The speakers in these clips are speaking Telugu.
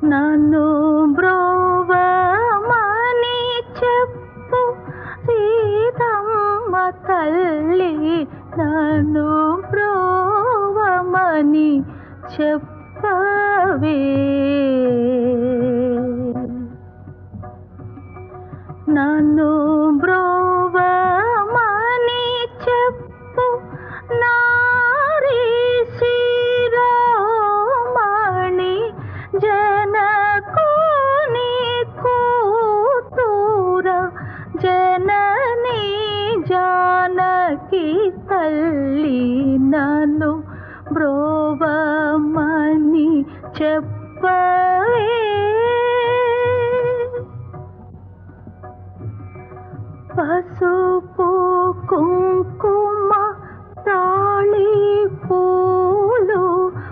నన్ను బ్రోవమని చెప్పు సీతమ్మ తల్లి నన్ను బ్రోవమని చెప్పవే నన్ను బ్రోవమని చెప్పు నారీ శిరోమణి జనకుని కూతుర జనని జానకి తల్లి నన్ను బ్రోవమని చెప్పవే పసుపు కుంకుమ తాళి పూలు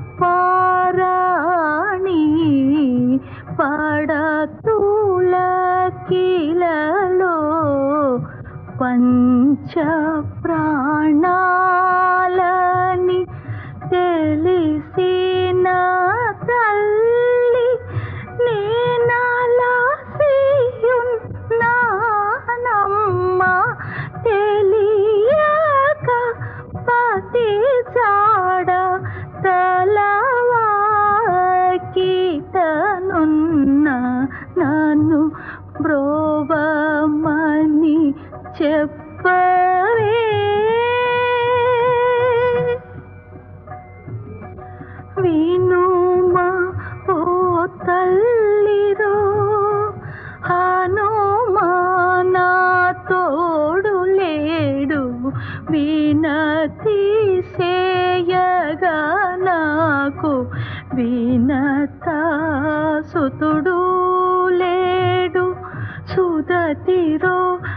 పారాణి పడతుల కిలలో పంచ ప్రాణాలని తెలిసిన తల్లి నేనలాసియున్నానమ్మ తెలియక పతి జాడ తలవాకితనున్న నన్ను బ్రోవమని చెప్పవే వినుమా ఓ తల్లిరో హనుమానా తోడు లేడు వినతి సేయగా నాకు వినత సుతుడు లేడు సుదతిరో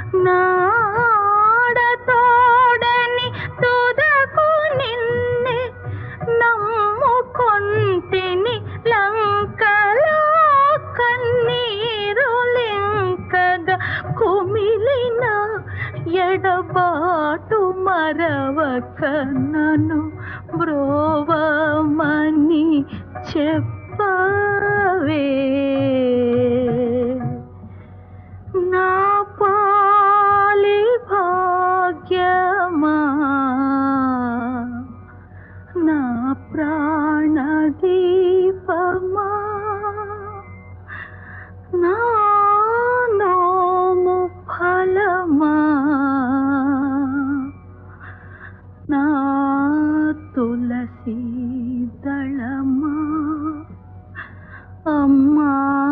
నాడతోడని తుదకు నిన్నే నమ్ముకొంటిని లంకలో కన్నీరు లింకగా కుమిలిన ఎడబాటు మరవక నన్ను బ్రోవమని చెప్పవే నా పాలి భాగ్యమా నా ప్రాణదీపమా నా నోము ఫలమా నా తులసి దళమా అమ్మా